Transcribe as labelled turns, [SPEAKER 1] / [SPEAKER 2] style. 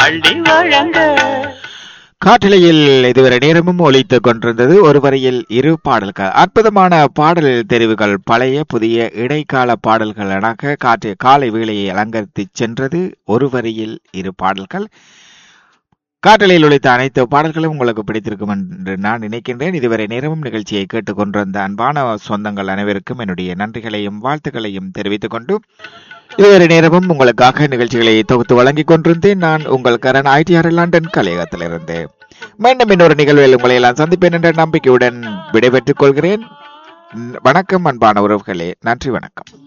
[SPEAKER 1] அள்ளி வழங்க
[SPEAKER 2] காற்றலையில் இதுவரை நேரமும் ஒலித்துக் கொண்டிருந்தது ஒரு வரியில் இரு பாடல்கள் அற்புதமான பாடல் தெரிவுகள் பழைய புதிய இடைக்கால பாடல்கள் என காற்று காலை வேளையை அலங்கரித்து சென்றது ஒரு வரியில் இரு பாடல்கள் காற்றலையில் ஒலித்த அனைத்து பாடல்களும் உங்களுக்கு பிடித்திருக்கும் என்று நான் நினைக்கின்றேன் இதுவரை நேரமும் நிகழ்ச்சியை கேட்டுக்கொண்டிருந்த அன்பான சொந்தங்கள் அனைவருக்கும் என்னுடைய நன்றிகளையும் வாழ்த்துக்களையும் தெரிவித்துக் கொண்டு இதுவரை நேரமும் உங்களுக்காக நிகழ்ச்சிகளை தொகுத்து வழங்கிக் கொண்டிருந்தேன் நான் உங்கள் கரண் ஐடிஆர் லண்டன் கலையகத்திலிருந்து மீண்டும் இன்னொரு நிகழ்வில் உங்களை எல்லாம் சந்திப்பேன் என்ற நம்பிக்கையுடன் விடைபெற்றுக் கொள்கிறேன் வணக்கம் அன்பான உறவுகளே நன்றி வணக்கம்